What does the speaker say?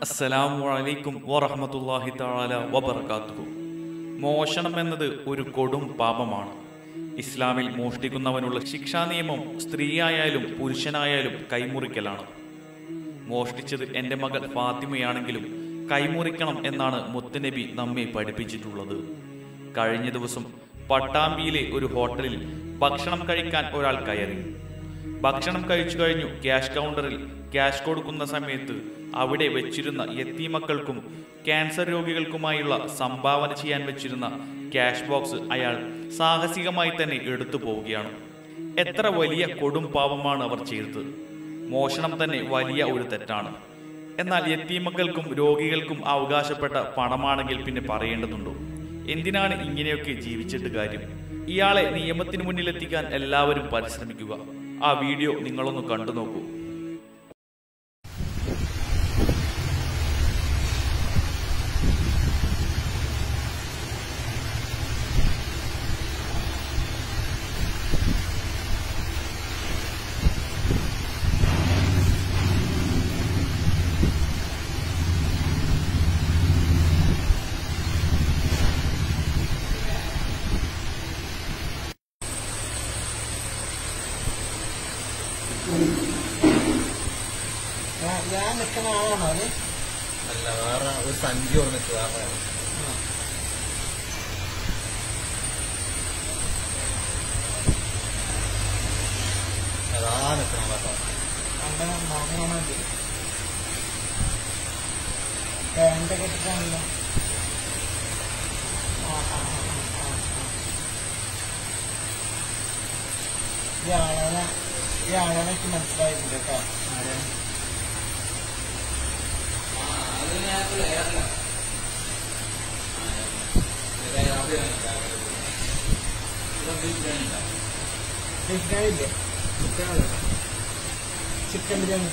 അസ്സലാമു അലൈക്കും വറഹമത്തല്ലാഹി തആല വബർക്കാത്തുഹു മോഷണം എന്നത് ഒരു കൊടും പാപമാണ് ഇസ്ലാമിൽ മോഷ്ടിക്കുന്നവനുള്ള ശിക്ഷാ നിയമം സ്ത്രീയായാലും പുരുഷനായാലും കൈമുറിക്കലാണ് മോഷ്ടിച്ചത് എൻ്റെ മകൾ ഫാത്തിമയാണെങ്കിലും കൈമുറിക്കണം എന്നാണ് മുത്തുനബി നമ്മെ പഠിപ്പിച്ചിട്ടുള്ളത് കഴിഞ്ഞ ദിവസം പട്ടാമ്പിയിലെ ഒരു ഹോട്ടലിൽ ഭക്ഷണം കഴിക്കാൻ ഒരാൾ കയറി ഭക്ഷണം കഴിച്ചു കഴിഞ്ഞു ക്യാഷ് കൗണ്ടറിൽ ക്യാഷ് കൊടുക്കുന്ന സമയത്ത് അവിടെ വെച്ചിരുന്ന യത്തീമക്കൾക്കും ക്യാൻസർ രോഗികൾക്കുമായുള്ള സംഭാവന ചെയ്യാൻ വെച്ചിരുന്ന ക്യാഷ് ബോക്സ് അയാൾ സാഹസികമായി തന്നെ എടുത്തു പോവുകയാണ് എത്ര വലിയ കൊടും പാപമാണ് അവർ ചെയ്തത് മോഷണം തന്നെ വലിയ ഒരു തെറ്റാണ് എന്നാൽ യത്തീമക്കൾക്കും രോഗികൾക്കും അവകാശപ്പെട്ട പണമാണെങ്കിൽ പിന്നെ പറയേണ്ടതുണ്ടോ എന്തിനാണ് ഇങ്ങനെയൊക്കെ ജീവിച്ചിട്ട് കാര്യം ഇയാളെ നിയമത്തിന് മുന്നിലെത്തിക്കാൻ എല്ലാവരും പരിശ്രമിക്കുക ആ വീഡിയോ നിങ്ങളൊന്ന് കണ്ടു നോക്കൂ ഞാൻ- ഞാൻ നിൽക്കുന്ന ആളാണോ അത് അല്ല വേറെ ഒരു സഞ്ചി വന്നിട്ട് വേറെ അതാ നിൽക്കണം കേട്ടോ അങ്ങനെ നോക്കണം മതി പാൻ്റ് കെട്ടിട്ടാണല്ലോ ആ ആ ആ ആ, ആ, ആ. ഈ ആളെ ഈ ആളെ എനിക്ക് മനസ്സിലായിട്ടുണ്ട് കേട്ടോ ആരെ ബീഫ് ബിരിയാണി ഇല്ലേ ചിക്കൻ ബിരിയാണി